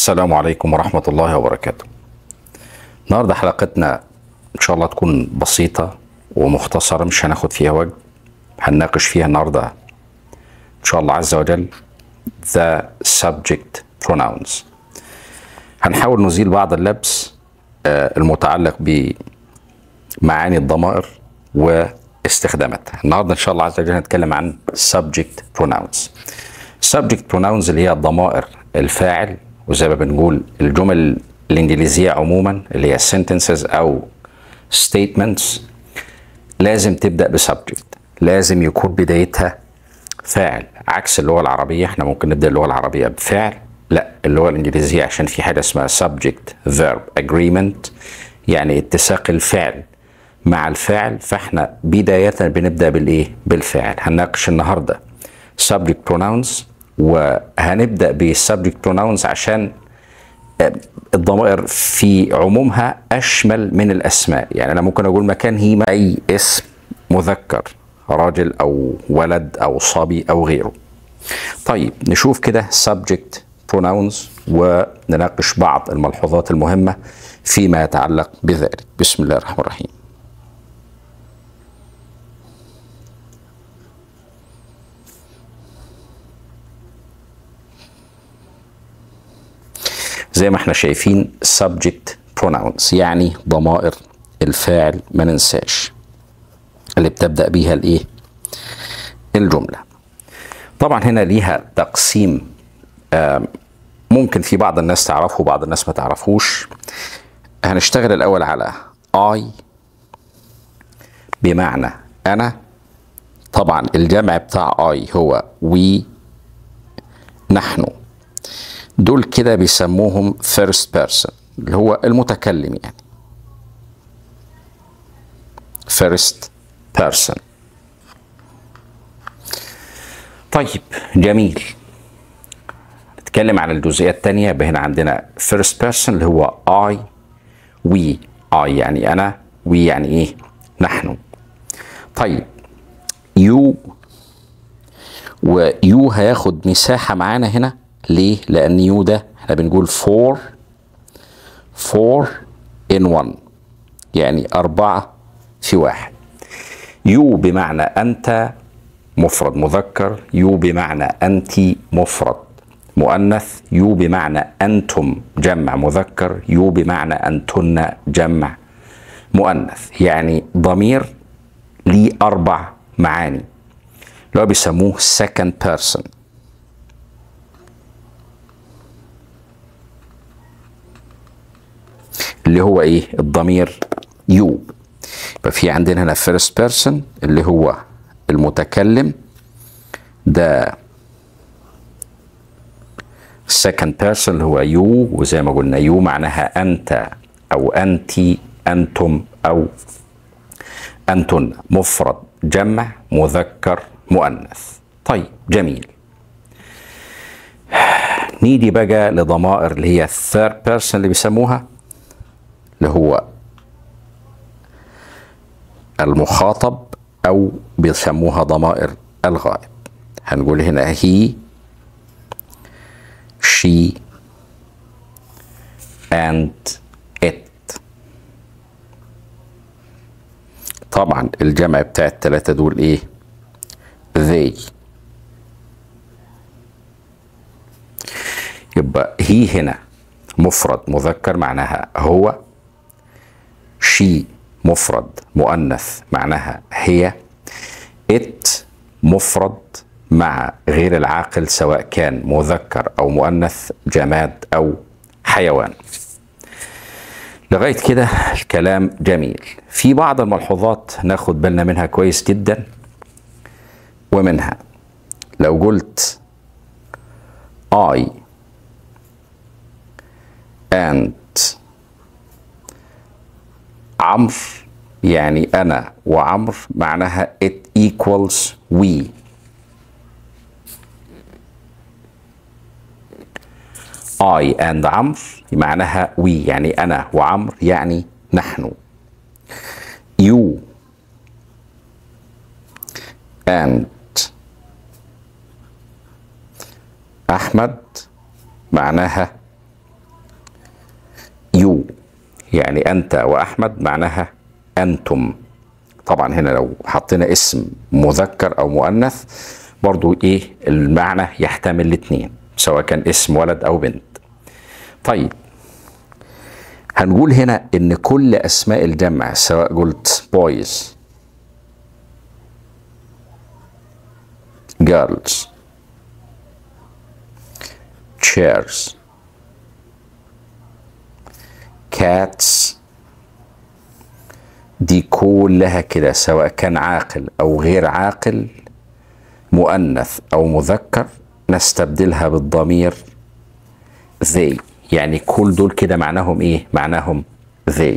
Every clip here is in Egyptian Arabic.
السلام عليكم ورحمة الله وبركاته. النهارده حلقتنا إن شاء الله تكون بسيطة ومختصرة مش هناخد فيها وقت. هنناقش فيها النهارده إن شاء الله عز وجل the subject pronouns. هنحاول نزيل بعض اللبس آه، المتعلق بمعاني الضمائر واستخداماتها. النهارده إن شاء الله عز وجل هنتكلم عن subject pronouns. subject pronouns اللي هي الضمائر الفاعل وزي ما بنقول الجمل الانجليزيه عموما اللي هي sentences او statements لازم تبدا بسبجكت لازم يكون بدايتها فاعل عكس اللغه العربيه احنا ممكن نبدا اللغه العربيه بفعل لا اللغه الانجليزيه عشان في حاجه اسمها subject verb agreement يعني اتساق الفعل مع الفاعل فاحنا بدايه بنبدا بالايه بالفعل هنناقش النهارده subject pronouns وهنبدا بالسبجكت pronouns عشان الضمائر في عمومها اشمل من الاسماء يعني انا ممكن اقول مكان هي اي اسم مذكر راجل او ولد او صبي او غيره طيب نشوف كده subject pronouns ونناقش بعض الملحوظات المهمه فيما يتعلق بذلك بسم الله الرحمن الرحيم زي ما احنا شايفين subject pronouns يعني ضمائر الفاعل ما ننساش اللي بتبدأ بيها الايه الجملة طبعا هنا ليها تقسيم آم، ممكن في بعض الناس تعرفه وبعض الناس ما تعرفوش هنشتغل الأول على I بمعنى أنا طبعا الجمع بتاع I هو we نحن دول كده بيسموهم first person اللي هو المتكلم يعني first person طيب جميل نتكلم عن الجزئية الثانية يبقى هنا عندنا first person اللي هو I we I يعني أنا we يعني إيه نحن طيب you ويو هياخد مساحة معانا هنا ليه؟ لأن يو ده احنا بنقول four four in one يعني أربعة في واحد يو بمعنى أنت مفرد مذكر يو بمعنى أنت مفرد مؤنث يو بمعنى أنتم جمع مذكر يو بمعنى أنتن جمع مؤنث يعني ضمير ليه أربع معاني اللي هو بيسموه second person اللي هو ايه الضمير يو يبقى في عندنا هنا first person اللي هو المتكلم ده second person اللي هو يو وزي ما قلنا يو معناها انت او انت انتم او انتن مفرد جمع مذكر مؤنث طيب جميل نيجي بقى لضمائر اللي هي الثيرد بيرسون اللي بيسموها اللي هو المخاطب او بيسموها ضمائر الغائب هنقول هنا هي she and it طبعا الجمع بتاع التلاتة دول ايه they يبقى هي هنا مفرد مذكر معناها هو شي مفرد مؤنث معناها هي ات مفرد مع غير العاقل سواء كان مذكر او مؤنث جماد او حيوان لغايه كده الكلام جميل في بعض الملحوظات ناخد بالنا منها كويس جدا ومنها لو قلت I and عمرو يعني أنا وعمرو معناها it equals we I and عمرو معناها we يعني أنا وعمرو يعني نحن you and أحمد معناها يعني انت واحمد معناها انتم طبعا هنا لو حطينا اسم مذكر او مؤنث برضو ايه المعنى يحتمل الاثنين سواء كان اسم ولد او بنت طيب هنقول هنا ان كل اسماء الجمع سواء قلت boys girls chairs cats دي كلها كده سواء كان عاقل او غير عاقل مؤنث او مذكر نستبدلها بالضمير they يعني كل دول كده معناهم ايه معناهم they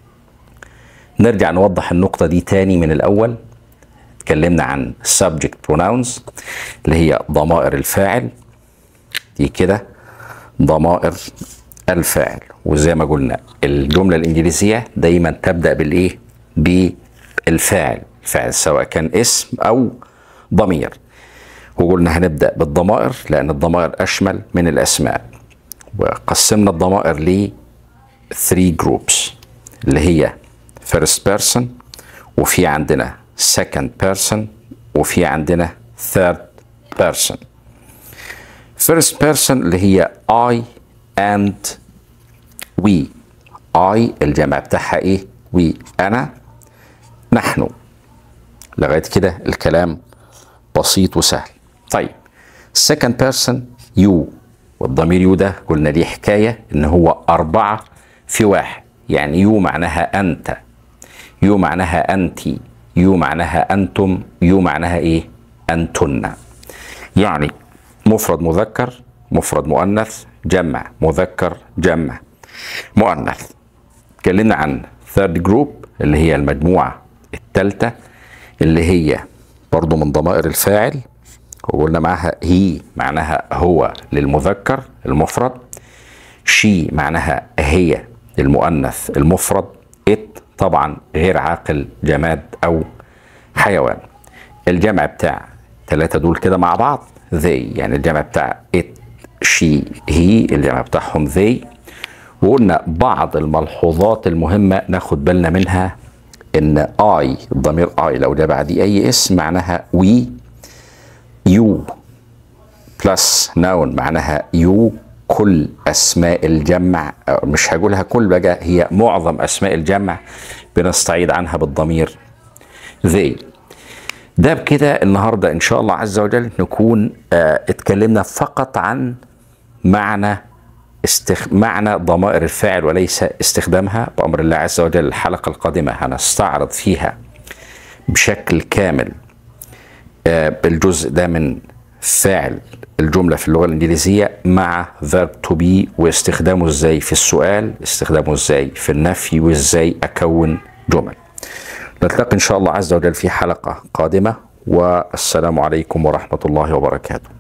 نرجع نوضح النقطة دي تاني من الأول اتكلمنا عن subject pronouns اللي هي ضمائر الفاعل دي كده ضمائر الفاعل وزي ما قلنا الجملة الإنجليزية دايما تبدأ بالإيه بالفاعل فاعل سواء كان اسم أو ضمير وقلنا هنبدأ بالضمائر لأن الضمائر أشمل من الأسماء وقسمنا الضمائر ل 3 جروبس اللي هي first person وفي عندنا second person وفي عندنا third person first person اللي هي I and we I الجمع بتاعها ايه we انا نحن لغايه كده الكلام بسيط وسهل طيب second person you والضمير يو ده قلنا ليه حكايه ان هو اربعه في واحد يعني يو معناها انت يو معناها انت يو معناها انتم يو معناها ايه انتن يعني مفرد مذكر مفرد مؤنث جمع مذكر جمع مؤنث اتكلمنا عن ثيرد جروب اللي هي المجموعه الثالثه اللي هي برضو من ضمائر الفاعل وقلنا معاها هي معناها هو للمذكر المفرد شي معناها هي للمؤنث المفرد ات طبعا غير عاقل جماد او حيوان الجمع بتاع ثلاثة دول كده مع بعض they يعني الجمع بتاع it she هي الجمع بتاعهم they وقلنا بعض الملحوظات المهمة ناخد بالنا منها ان I الضمير I لو جاء بعديه اي اسم معناها we you plus noun معناها you كل اسماء الجمع مش هقولها كل بقى هي معظم اسماء الجمع بنستعيد عنها بالضمير they ده بكده النهارده ان شاء الله عز وجل نكون آه اتكلمنا فقط عن معنى استخ... معنى ضمائر الفاعل وليس استخدامها بامر الله عز وجل الحلقه القادمه هنستعرض فيها بشكل كامل آه بالجزء ده من فاعل الجمله في اللغه الانجليزيه مع verb to be واستخدامه ازاي في السؤال استخدامه ازاي في النفي وازاي اكون جمل نلتقي ان شاء الله عز وجل في حلقه قادمه والسلام عليكم ورحمه الله وبركاته